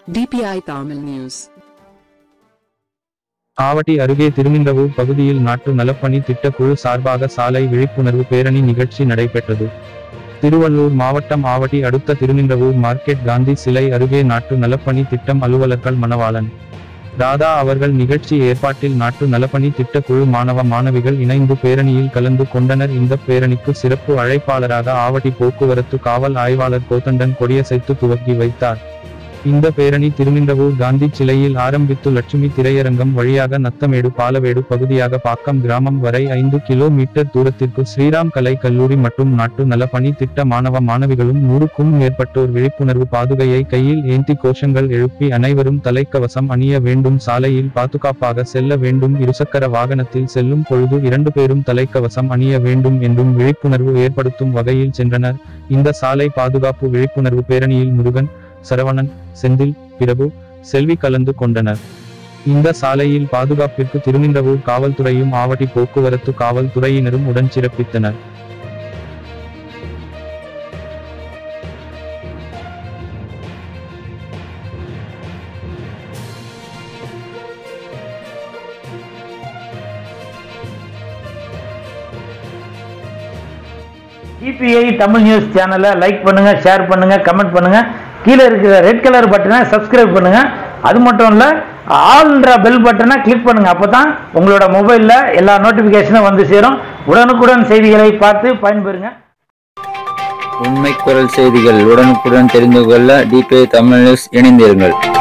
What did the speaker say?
DPI Tamil News. ஆவட்டி அருகே திருநின்றவூர் பகுதியில் நாட்டு நலப்பணி திட்ட குழு சார்பாக சாலை விழிப்புணர்வு பேரணி நிகழ்ச்சி நடைபெற்றது திருவள்ளூர் மாவட்டம் ஆவட்டி அடுத்த திருநின்றவூர் மார்க்கெட் காந்தி சிலை அருகே நாட்டு நலப்பணி திட்டம் அலுவலர்கள் மணவாளன் ராதா அவர்கள் நிகழ்ச்சி ஏற்பாட்டில் நாட்டு நலப்பணி திட்ட குழு மாணவ மாணவிகள் இணைந்து பேரணியில் கலந்து கொண்டனர் இந்த பேரணிக்கு சிறப்பு அழைப்பாளராக ஆவட்டி போக்குவரத்து காவல் ஆய்வாளர் கோதண்டன் கொடியசைத்து துவக்கி வைத்தார் இந்த பேரணி திருநின்றவூர் காந்தி சிலையில் ஆரம்பித்து லட்சுமி திரையரங்கம் வழியாக நத்தமேடு பாலவேடு பகுதியாக பாக்கம் கிராமம் வரை ஐந்து கிலோமீட்டர் தூரத்திற்கு ஸ்ரீராம் கலை கல்லூரி மற்றும் நாட்டு நலப்பணி திட்ட மாணவ மாணவிகளும் நூறுக்கும் மேற்பட்டோர் விழிப்புணர்வு பாதுகையை கையில் ஏந்தி கோஷங்கள் எழுப்பி அனைவரும் தலைக்கவசம் அணிய வேண்டும் சாலையில் பாதுகாப்பாக செல்ல வேண்டும் இருசக்கர வாகனத்தில் செல்லும் பொழுது இரண்டு பேரும் தலைக்கவசம் அணிய வேண்டும் என்றும் விழிப்புணர்வு ஏற்படுத்தும் வகையில் சென்றனர் இந்த சாலை பாதுகாப்பு விழிப்புணர்வு பேரணியில் முருகன் சரவணன் செந்தில் பிரபு செல்வி கலந்து கொண்டனர் இந்த சாலையில் பாதுகாப்பிற்கு திருநின்றவூர் காவல்துறையும் ஆவட்டி போக்குவரத்து காவல்துறையினரும் உடன் சிறப்பித்தனர் டிபிஐ தமிழ் நியூஸ் சேனலை லைக் பண்ணுங்க ஷேர் பண்ணுங்க கமெண்ட் பண்ணுங்க கீழே இருக்கிற ரெட் கலர் பட்டனை சப்ஸ்கிரைப் பண்ணுங்க அது மட்டும் இல்லை ஆல்ன்ற பெல் பட்டனை கிளிக் பண்ணுங்க அப்போ தான் உங்களோட மொபைலில் எல்லா நோட்டிஃபிகேஷனும் வந்து சேரும் உடனுக்குடன் செய்திகளை பார்த்து பயன்பெறுங்க உண்மை குரல் செய்திகள் உடனுக்குடன் தெரிந்து கொள்ள டிபிஐ தமிழ் நியூஸ் இணைந்திருங்கள்